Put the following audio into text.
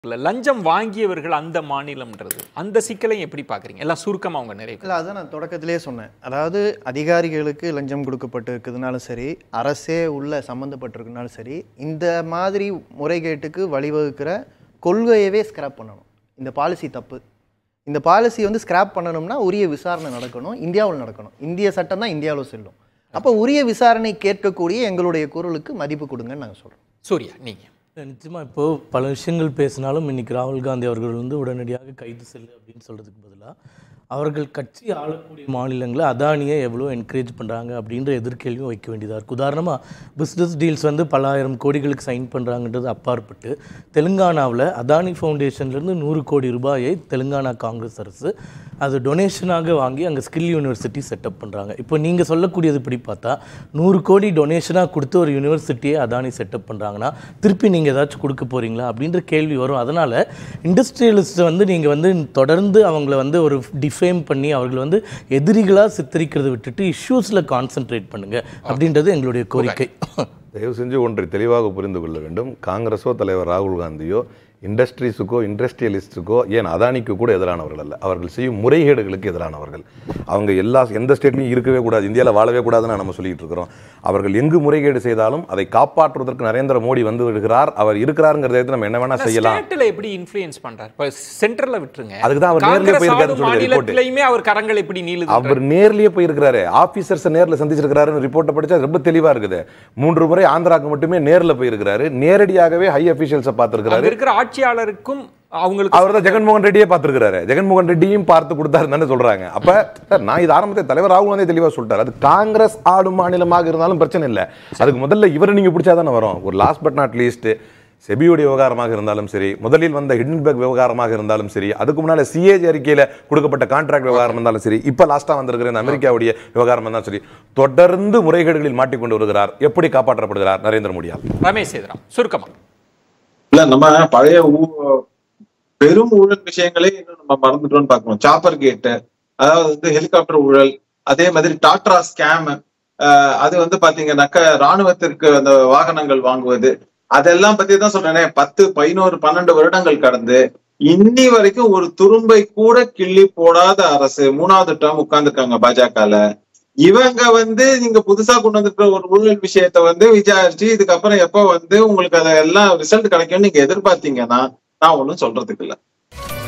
இல்ல, லஞ்சம் வாங்கியவர்கள் அந்த மாநிலம்ன்றது அந்த சிக்கலையும் எப்படி பாக்குறீங்க எல்லாம் சுருக்கமா அவங்க நிறைய இல்லை அதான் நான் தொடக்கத்திலே சொன்னேன் அதாவது அதிகாரிகளுக்கு லஞ்சம் கொடுக்கப்பட்டு இருக்குதுனாலும் சரி அரசே உள்ள சம்மந்தப்பட்டிருக்குனாலும் சரி இந்த மாதிரி முறைகேட்டுக்கு வழிவகுக்கிற கொள்கையவே ஸ்கிராப் பண்ணணும் இந்த பாலிசி தப்பு இந்த பாலிசி வந்து ஸ்கிராப் பண்ணணும்னா உரிய விசாரணை நடக்கணும் இந்தியாவில் நடக்கணும் இந்திய சட்டம் தான் இந்தியாவில் செல்லும் அப்போ உரிய விசாரணை கேட்கக்கூடிய எங்களுடைய குரலுக்கு மதிப்பு கொடுங்கன்னு நாங்கள் சொல்கிறோம் சூர்யா நீங்க நிச்சயமாக இப்போ பல விஷயங்கள் பேசினாலும் இன்னைக்கு ராகுல் காந்தி அவர்கள் வந்து உடனடியாக கைது செல்லு அப்படின்னு சொல்கிறதுக்கு பதிலாக அவர்கள் கட்சி ஆளக்கூடிய மாநிலங்களை அதானியை எவ்வளோ என்கரேஜ் பண்ணுறாங்க அப்படின்ற எதிர்கேள்வியும் வைக்க வேண்டியதாக இருக்குது உதாரணமாக பிஸ்னஸ் டீல்ஸ் வந்து பல்லாயிரம் கோடிகளுக்கு சைன் பண்ணுறாங்கன்றது அப்பாற்பட்டு தெலுங்கானாவில் அதானி ஃபவுண்டேஷன்லேருந்து நூறு கோடி ரூபாயை தெலுங்கானா காங்கிரஸ் அரசு அது டொனேஷனாக வாங்கி அங்கே ஸ்கில் யூனிவர்சிட்டி செட்டப் பண்ணுறாங்க இப்போ நீங்கள் சொல்லக்கூடியது இப்படி பார்த்தா நூறு கோடி டொனேஷனாக கொடுத்து ஒரு யூனிவர்சிட்டியை அதானி செட்டப் பண்ணுறாங்கன்னா திருப்பி நீங்கள் ஏதாச்சும் கொடுக்க போகிறீங்களா அப்படின்ற கேள்வி வரும் அதனால் இண்டஸ்ட்ரியலிஸ்ட்டை வந்து நீங்கள் வந்து தொடர்ந்து அவங்கள வந்து ஒரு டிஃபேம் பண்ணி அவர்கள் வந்து எதிரிகளாக சித்தரிக்கிறத விட்டுட்டு இஷ்யூஸில் கான்சென்ட்ரேட் பண்ணுங்க அப்படின்றது எங்களுடைய கோரிக்கை தயவு செஞ்சு ஒன்றை தெளிவாக புரிந்து கொள்ள வேண்டும் காங்கிரஸோ தலைவர் ராகுல் காந்தியோ இண்டஸ்ட்ரீஸுக்கோ இண்டஸ்ட்ரியலிஸ்ட்டுக்கோ ஏன் அதானிக்கு கூட எதிரானவர்கள் அல்ல அவர்கள் செய்யும் முறைகேடுகளுக்கு எதிரானவர்கள் அவங்க எல்லா எந்த ஸ்டேட்லையும் இருக்கவே கூடாது இந்தியாவில் வாழவே கூடாதுன்னு நம்ம சொல்லிட்டு இருக்கிறோம் அவர்கள் எங்கு முறைகேடு செய்தாலும் அதை காப்பாற்றுவதற்கு நரேந்திர மோடி வந்து விடுகிறார் அவர் இருக்கிறாருங்கிறத எடுத்து நம்ம என்ன வேணா செய்யலாம் ஸ்டேட்ல எப்படி இன்ஃப்ளூயன்ஸ் பண்றாரு இப்ப சென்டர்ல விட்டுருங்க அதுக்கு தான் அவர் நேர்லயே காங்கிரஸ் போயிருக்காருன்னு ஆளும் சொல்லுது report. மாநிலத்திலயுமே அவர் கரங்கள் எப்படி நீளுது அவர் நேர்லயே போயிருக்கிறாரு ஆபீசர்ஸ் நேர்ல சந்திச்சிருக்கிறாருன்னு ரிப்போர்ட்டை படிச்சா ரொம்ப தெளிவா இருக்குது மூன்று முறை ஆந்திராக்கு மட்டுமே நேர்ல போயிருக்கிறாரு நேரடியாகவே ஹை அபிஷியல்ஸை அங்க பார்த்திருக்கிறாரு இருக்கிற ஆட்சியாளருக்கும் அவங்களுக்கு அவர் தான் ஜெகன்மோகன் ரெட்டியே பார்த்திருக்கிறாரு ஜெகன்மோகன் ரெட்டியும் பார்த்து கொடுத்தாரு தானே சொல்றாங்க அப்ப சார் நான் இது ஆரம்பத்தை தலைவர் ராகுல் காந்தி தெளிவா சொல்லிட்டாரு அது காங்கிரஸ் ஆளும் மாநிலமாக இருந்தாலும் பிரச்சனை இல்லை அதுக்கு முதல்ல இவரை நீங்க பிடிச்சா தானே வரும் ஒரு லாஸ்ட் பட் நாட் லீஸ்ட் செபியுடைய விவகாரமாக இருந்தாலும் சரி முதலில் வந்த ஹிடன்பர்க் விவகாரமாக இருந்தாலும் சரி அதுக்கு முன்னால சிஏஜி அறிக்கையில கொடுக்கப்பட்ட கான்ட்ராக்ட் விவகாரம் இருந்தாலும் சரி இப்ப லாஸ்டா வந்திருக்கிற இந்த அமெரிக்காவுடைய விவகாரம் இருந்தாலும் சரி தொடர்ந்து முறைகேடுகளில் மாட்டிக்கொண்டு வருகிறார் எப்படி காப்பாற்றப்படுகிறார் நரேந்திர மோடியால் ரமேஷ் சேதுராம் சுருக்கமா இல்ல நம்ம பழைய ஊ- பெரும் ஊழல் விஷயங்களே இன்னும் நம்ம மறந்துட்டோம்னு பார்க்கணும் சாப்பர் கேட் அதாவது வந்து ஹெலிகாப்டர் ஊழல் அதே மாதிரி டாட்ரா ஸ்கேம் அது வந்து பாத்தீங்கன்னாக்க ராணுவத்திற்கு அந்த வாகனங்கள் வாங்குவது அதெல்லாம் பத்தி தான் சொல்றேனே பத்து பதினோரு பன்னெண்டு வருடங்கள் கடந்து இன்னி வரைக்கும் ஒரு துரும்பை கூட கிள்ளி போடாத அரசு மூணாவது டேர்ம் உட்கார்ந்துருக்காங்க பாஜகல இவங்க வந்து நீங்க புதுசா கொண்டு வந்திருக்கிற ஒரு ஊழல் விஷயத்த வந்து விசாரிச்சு இதுக்கப்புறம் எப்ப வந்து உங்களுக்கு அதெல்லாம் ரிசல்ட் கிடைக்கும்னு நீங்க எதிர்பார்த்தீங்கன்னா நான் ஒண்ணும் சொல்றதுக்கு இல்ல